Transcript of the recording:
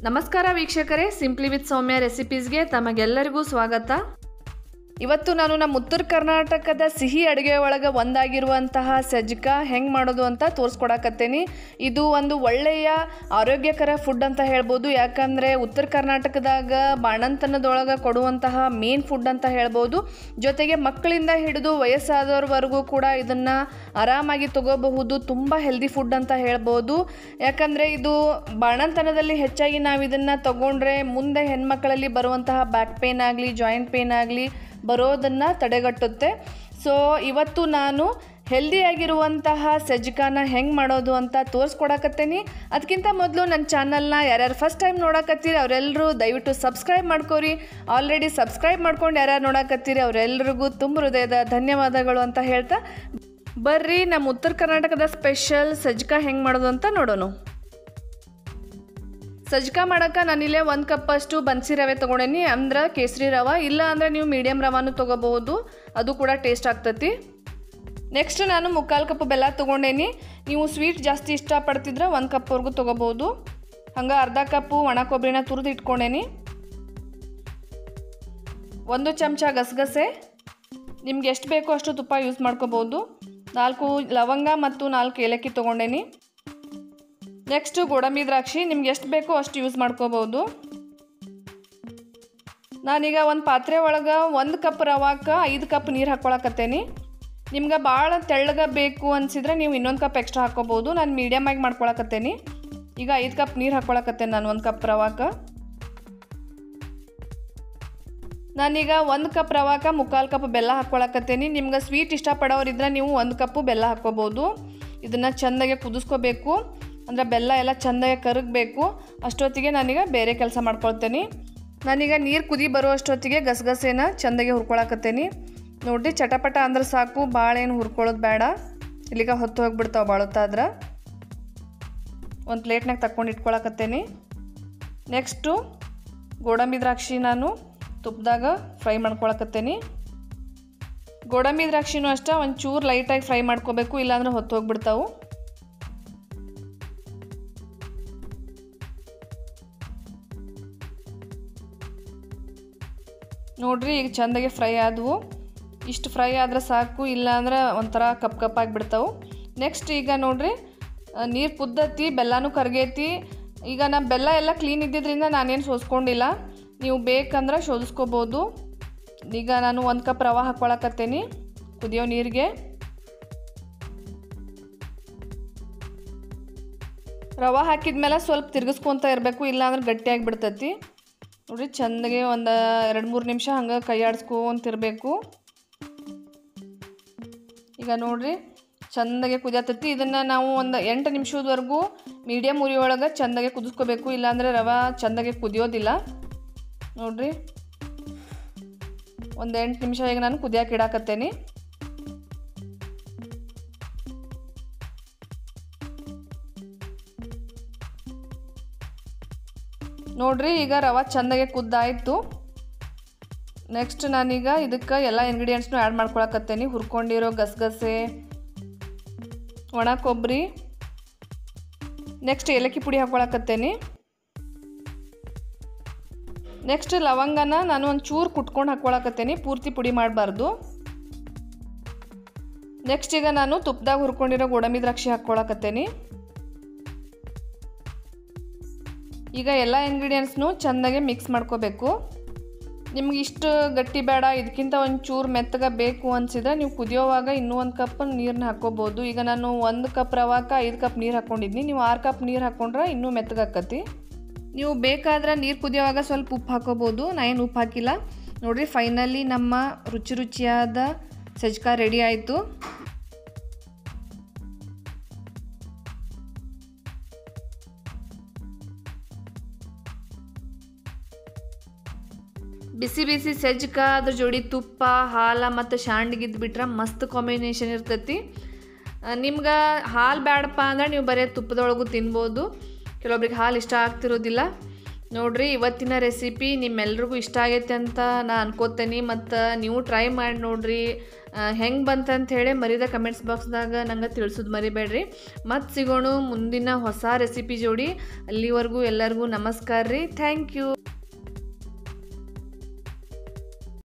ನಮಸ್ಕಾರ ವೀಕ್ಷಕರೇ simply with ಸೌಮ್ಯ ರೆಸಿಪೀಸ್ಗೆ ತಮಗೆಲ್ಲರಿಗೂ ಸ್ವಾಗತ ಇವತ್ತು ನಾನು ನಮ್ಮ ಉತ್ತರ ಕರ್ನಾಟಕದ ಸಿಹಿ ಅಡುಗೆ ಒಳಗೆ ಒಂದಾಗಿರುವಂತಹ ಸಜ್ಜಕ ಹೆಂಗೆ ಮಾಡೋದು ಅಂತ ತೋರಿಸ್ಕೊಡಕತ್ತೇನಿ ಇದು ಒಂದು ಒಳ್ಳೆಯ ಆರೋಗ್ಯಕರ ಫುಡ್ ಅಂತ ಹೇಳ್ಬೋದು ಯಾಕಂದರೆ ಉತ್ತರ ಕರ್ನಾಟಕದಾಗ ಬಾಣಂತನದೊಳಗೆ ಕೊಡುವಂತಹ ಮೇನ್ ಫುಡ್ ಅಂತ ಹೇಳ್ಬೋದು ಜೊತೆಗೆ ಮಕ್ಕಳಿಂದ ಹಿಡಿದು ವಯಸ್ಸಾದವ್ರವರೆಗೂ ಕೂಡ ಇದನ್ನು ಆರಾಮಾಗಿ ತಗೋಬಹುದು ತುಂಬ ಹೆಲ್ದಿ ಫುಡ್ ಅಂತ ಹೇಳ್ಬೋದು ಯಾಕಂದರೆ ಇದು ಬಾಣಂತನದಲ್ಲಿ ಹೆಚ್ಚಾಗಿ ನಾವು ಇದನ್ನು ತಗೊಂಡ್ರೆ ಮುಂದೆ ಹೆಣ್ಮಕ್ಳಲ್ಲಿ ಬರುವಂತಹ ಬ್ಯಾಕ್ ಪೇನ್ ಆಗಲಿ ಜಾಯಿಂಟ್ ಪೇನ್ ಆಗಲಿ ಬರೋದನ್ನು ತಡೆಗಟ್ಟುತ್ತೆ ಸೊ ಇವತ್ತು ನಾನು ಹೆಲ್ದಿಯಾಗಿರುವಂತಹ ಸಜ್ಜಿಕಾನ ಹೆಂಗೆ ಮಾಡೋದು ಅಂತ ತೋರಿಸ್ಕೊಡಕತ್ತೇನಿ ಅದಕ್ಕಿಂತ ಮೊದಲು ನನ್ನ ಚಾನಲ್ನ ಯಾರ್ಯಾರು ಫಸ್ಟ್ ಟೈಮ್ ನೋಡಕತ್ತೀರಿ ಅವರೆಲ್ಲರೂ ದಯವಿಟ್ಟು ಸಬ್ಸ್ಕ್ರೈಬ್ ಮಾಡ್ಕೋರಿ ಆಲ್ರೆಡಿ ಸಬ್ಸ್ಕ್ರೈಬ್ ಮಾಡ್ಕೊಂಡು ಯಾರ್ಯಾರು ನೋಡಕತ್ತೀರಿ ಅವರೆಲ್ಲರಿಗೂ ತುಂಬ ಹೃದಯದ ಧನ್ಯವಾದಗಳು ಅಂತ ಹೇಳ್ತಾ ಬರ್ರಿ ನಮ್ಮ ಉತ್ತರ ಕರ್ನಾಟಕದ ಸ್ಪೆಷಲ್ ಸಜ್ಜಿಕಾ ಹೆಂಗೆ ಮಾಡೋದು ಅಂತ ನೋಡೋಣ ಸಜ್ಜಕ ಮಾಡೋಕೆ ನಾನಿಲ್ಲೇ ಒಂದು ಕಪ್ಪಷ್ಟು ಬನ್ಸಿ ರವೆ ತೊಗೊಂಡೇನಿ ಅಂದ್ರೆ ಕೇಸರಿ ರವೆ ಇಲ್ಲ ಅಂದರೆ ನೀವು ಮೀಡಿಯಮ್ ರವಾನು ತೊಗೋಬಹುದು ಅದು ಕೂಡ ಟೇಸ್ಟ್ ಆಗ್ತತಿ ನೆಕ್ಸ್ಟ್ ನಾನು ಮುಕ್ಕಾಲು ಕಪ್ ಬೆಲ್ಲ ತೊಗೊಂಡೇನಿ ನೀವು ಸ್ವೀಟ್ ಜಾಸ್ತಿ ಇಷ್ಟಪಡ್ತಿದ್ರೆ ಒಂದು ಕಪ್ವರೆಗೂ ತೊಗೋಬೋದು ಹಂಗೆ ಅರ್ಧ ಕಪ್ಪು ಒಣ ಕೊಬ್ಬರಿನ ತುರಿದು ಇಟ್ಕೊಂಡೇನಿ ಒಂದು ಚಮಚ ಗಸಗಸೆ ನಿಮ್ಗೆ ಎಷ್ಟು ಬೇಕೋ ಅಷ್ಟು ತುಪ್ಪ ಯೂಸ್ ಮಾಡ್ಕೋಬೋದು ನಾಲ್ಕು ಲವಂಗ ಮತ್ತು ನಾಲ್ಕು ಏಲಕ್ಕಿ ತೊಗೊಂಡೇನಿ ನೆಕ್ಸ್ಟು ಗೋಡಂಬಿ ದ್ರಾಕ್ಷಿ ನಿಮ್ಗೆ ಎಷ್ಟು ಬೇಕೋ ಅಷ್ಟು ಯೂಸ್ ಮಾಡ್ಕೋಬೋದು ನಾನೀಗ ಒಂದು ಪಾತ್ರೆ ಒಳಗೆ ಒಂದು ಕಪ್ ರವಾಕ್ಕೆ ಐದು ಕಪ್ ನೀರು ಹಾಕ್ಕೊಳಕತ್ತೇನಿ ನಿಮ್ಗೆ ಭಾಳ ತೆಳ್ಳಗೆ ಬೇಕು ಅನಿಸಿದ್ರೆ ನೀವು ಇನ್ನೊಂದು ಕಪ್ ಎಕ್ಸ್ಟ್ರಾ ಹಾಕ್ಕೋಬೋದು ನಾನು ಮೀಡಿಯಮಾಗಿ ಮಾಡ್ಕೊಳಕತ್ತೇನಿ ಈಗ ಐದು ಕಪ್ ನೀರು ಹಾಕ್ಕೊಳಕತ್ತೇನೆ ನಾನು ಒಂದು ಕಪ್ ರವಾಕ್ಕೆ ನಾನೀಗ ಒಂದು ಕಪ್ ರವಾಕ ಮುಕ್ಕಾಲು ಕಪ್ ಬೆಲ್ಲ ಹಾಕ್ಕೊಳಕತ್ತೇನಿ ನಿಮ್ಗೆ ಸ್ವೀಟ್ ಇಷ್ಟಪಡೋರಿದ್ರೆ ನೀವು ಒಂದು ಕಪ್ಪು ಬೆಲ್ಲ ಹಾಕ್ಕೋಬೋದು ಇದನ್ನು ಚೆಂದಾಗೆ ಕುದಿಸ್ಕೋಬೇಕು ಅಂದರೆ ಬೆಲ್ಲ ಎಲ್ಲ ಚೆಂದಾಗಿ ಕರಗಬೇಕು ಅಷ್ಟೊತ್ತಿಗೆ ನಾನೀಗ ಬೇರೆ ಕೆಲಸ ಮಾಡ್ಕೊಳ್ತೇನೆ ನಾನೀಗ ನೀರು ಕುದಿ ಬರೋ ಅಷ್ಟೊತ್ತಿಗೆ ಗಸಗಸೆನ ಚೆಂದಾಗಿ ಹುರ್ಕೊಳಕತ್ತೇನಿ ನೋಡಿರಿ ಚಟಪಟ ಅಂದ್ರೆ ಸಾಕು ಭಾಳ ಏನು ಹುರ್ಕೊಳ್ಳೋದು ಬೇಡ ಇಲ್ಲಿಗ ಹೊತ್ತು ಹೋಗ್ಬಿಡ್ತಾವೆ ಬಾಳುತ್ತಾದ್ರೆ ಒಂದು ಪ್ಲೇಟ್ನಾಗ ತಕ್ಕೊಂಡು ಇಟ್ಕೊಳಕತ್ತೇನಿ ನೆಕ್ಸ್ಟು ಗೋಡಂಬಿ ದ್ರಾಕ್ಷಿ ನಾನು ತುಪ್ಪದಾಗ ಫ್ರೈ ಮಾಡ್ಕೊಳಕತ್ತೇನಿ ಗೋಡಂಬಿ ದ್ರಾಕ್ಷಿನೂ ಅಷ್ಟೇ ಒಂಚೂರು ಲೈಟಾಗಿ ಫ್ರೈ ಮಾಡ್ಕೋಬೇಕು ಇಲ್ಲಾಂದ್ರೆ ಹೊತ್ತು ಹೋಗ್ಬಿಡ್ತಾವೆ ನೋಡ್ರಿ ಈಗ ಚೆಂದಾಗೆ ಫ್ರೈ ಆದವು ಇಷ್ಟು ಫ್ರೈ ಆದ್ರೆ ಸಾಕು ಇಲ್ಲಾಂದ್ರೆ ಒಂಥರ ಕಪ್ ಕಪ್ ಆಗಿಬಿಡ್ತಾವೆ ನೆಕ್ಸ್ಟ್ ಈಗ ನೋಡ್ರಿ ನೀರು ಕುದ್ದತಿ ಬೆಲ್ಲನೂ ಕರ್ಗೈತಿ ಈಗ ನಮ್ಮ ಬೆಲ್ಲ ಎಲ್ಲ ಕ್ಲೀನ್ ಇದ್ದಿದ್ದರಿಂದ ನಾನೇನು ಸೋಸ್ಕೊಂಡಿಲ್ಲ ನೀವು ಬೇಕಂದ್ರೆ ಶೋಧಿಸ್ಕೋಬೋದು ಈಗ ನಾನು ಒಂದು ಕಪ್ ರವೆ ಹಾಕ್ಕೊಳಕತ್ತೇನಿ ಕುದಿಯೋ ನೀರಿಗೆ ರವೆ ಹಾಕಿದ್ಮೇಲೆ ಸ್ವಲ್ಪ ತಿರ್ಗಿಸ್ಕೊತ ಇರಬೇಕು ಇಲ್ಲಾಂದ್ರೆ ಗಟ್ಟಿಯಾಗಿ ಬಿಡ್ತೈತಿ ನೋಡಿರಿ ಚೆಂದಾಗೆ ಒಂದು ಎರಡು ಮೂರು ನಿಮಿಷ ಹಂಗೆ ಕೈ ಆಡಿಸ್ಕೊಂತಿರ್ಬೇಕು ಈಗ ನೋಡಿರಿ ಚೆಂದಾಗೆ ಕುದಿಯತೈತಿ ಇದನ್ನು ನಾವು ಒಂದು ಎಂಟು ನಿಮಿಷದವರೆಗೂ ಮೀಡಿಯಮ್ ಉರಿ ಒಳಗೆ ಚೆಂದಾಗೆ ಕುದಿಸ್ಕೋಬೇಕು ಇಲ್ಲಾಂದರೆ ರವೆ ಚೆಂದಾಗೆ ಕುದಿಯೋದಿಲ್ಲ ನೋಡಿರಿ ಒಂದು ಎಂಟು ನಿಮಿಷ ಈಗ ನಾನು ಕುದಿಯಕ್ಕೆ ಇಡಾಕತ್ತೇನೆ ನೋಡ್ರಿ ಈಗ ರವೆ ಚೆಂದಾಗೆ ಕುದ್ದಾಯಿತು ನೆಕ್ಸ್ಟ್ ನಾನೀಗ ಇದಕ್ಕೆ ಎಲ್ಲ ಇಂಗ್ರೀಡಿಯೆಂಟ್ಸ್ನು ಆ್ಯಡ್ ಮಾಡ್ಕೊಳಕತ್ತೇನೆ ಹುರ್ಕೊಂಡಿರೋ ಗಸಗಸೆ ಒಣ ಕೊಬ್ಬರಿ ನೆಕ್ಸ್ಟ್ ಏಲಕ್ಕಿ ಪುಡಿ ಹಾಕ್ಕೊಳಕತ್ತೇನೆ ನೆಕ್ಸ್ಟ್ ಲವಂಗನ ನಾನು ಒಂದು ಚೂರು ಕುಟ್ಕೊಂಡು ಹಾಕ್ಕೊಳಕತ್ತೇನೆ ಪೂರ್ತಿ ಪುಡಿ ಮಾಡಬಾರ್ದು ನೆಕ್ಸ್ಟ್ ಈಗ ನಾನು ತುಪ್ಪದಾಗ ಹುರ್ಕೊಂಡಿರೋ ಗೋಡಂಬಿ ದ್ರಾಕ್ಷಿ ಹಾಕ್ಕೊಳಕತ್ತೇನೆ ಈಗ ಎಲ್ಲ ಇಂಗ್ರೀಡಿಯೆಂಟ್ಸ್ನು ಚೆಂದಾಗೆ ಮಿಕ್ಸ್ ಮಾಡ್ಕೋಬೇಕು ನಿಮ್ಗೆ ಇಷ್ಟು ಗಟ್ಟಿ ಬೇಡ ಇದಕ್ಕಿಂತ ಒಂದು ಚೂರು ಮೆತ್ತಗೆ ಬೇಕು ಅನಿಸಿದ್ರೆ ನೀವು ಕುದಿಯೋವಾಗ ಇನ್ನೂ ಒಂದು ಕಪ್ ನೀರನ್ನ ಹಾಕ್ಕೋಬೋದು ಈಗ ನಾನು ಒಂದು ಕಪ್ ರವಾಕ ಐದು ಕಪ್ ನೀರು ಹಾಕ್ಕೊಂಡಿದ್ನಿ ನೀವು ಆರು ಕಪ್ ನೀರು ಹಾಕ್ಕೊಂಡ್ರೆ ಇನ್ನೂ ಮೆತ್ತಗೆ ಆಕತಿ ನೀವು ಬೇಕಾದ್ರೆ ನೀರು ಕುದಿಯೋವಾಗ ಸ್ವಲ್ಪ ಉಪ್ಪು ಹಾಕೋಬೋದು ನಾ ಏನು ಉಪ್ಪು ಹಾಕಿಲ್ಲ ನೋಡಿರಿ ಫೈನಲಿ ನಮ್ಮ ರುಚಿ ರುಚಿಯಾದ ಸಜ್ಕ ರೆಡಿ ಆಯಿತು ಬಿಸಿ ಬಿಸಿ ಸಜ್ಜಕ ಅದ್ರ ಜೋಡಿ ತುಪ್ಪ ಹಾಲು ಮತ್ತು ಶಾಂಡ್ಗಿದ್ದು ಬಿಟ್ರೆ ಮಸ್ತ್ ಕಾಂಬಿನೇಷನ್ ಇರ್ತೈತಿ ನಿಮ್ಗೆ ಹಾಲು ಬೇಡಪ್ಪ ಅಂದ್ರೆ ನೀವು ಬರೀ ತುಪ್ಪದೊಳಗೂ ತಿನ್ಬೋದು ಕೆಲವೊಬ್ರಿಗೆ ಹಾಲು ಇಷ್ಟ ಆಗ್ತಿರೋದಿಲ್ಲ ನೋಡ್ರಿ ಇವತ್ತಿನ ರೆಸಿಪಿ ನಿಮ್ಮೆಲ್ರಿಗೂ ಇಷ್ಟ ಆಗೈತೆ ಅಂತ ನಾ ಅನ್ಕೋತೇನೆ ಮತ್ತು ನೀವು ಟ್ರೈ ಮಾಡಿ ನೋಡ್ರಿ ಹೆಂಗೆ ಬಂತಂತ ಹೇಳಿ ಮರಿದ ಕಮೆಂಟ್ಸ್ ಬಾಕ್ಸ್ದಾಗ ನಂಗೆ ತಿಳಿಸೋದು ಮರಿಬೇಡ್ರಿ ಮತ್ತು ಸಿಗೋಣ ಮುಂದಿನ ಹೊಸ ರೆಸಿಪಿ ಜೋಡಿ ಅಲ್ಲಿವರೆಗೂ ಎಲ್ಲರಿಗೂ ನಮಸ್ಕಾರ ರೀ ಥ್ಯಾಂಕ್ ಯು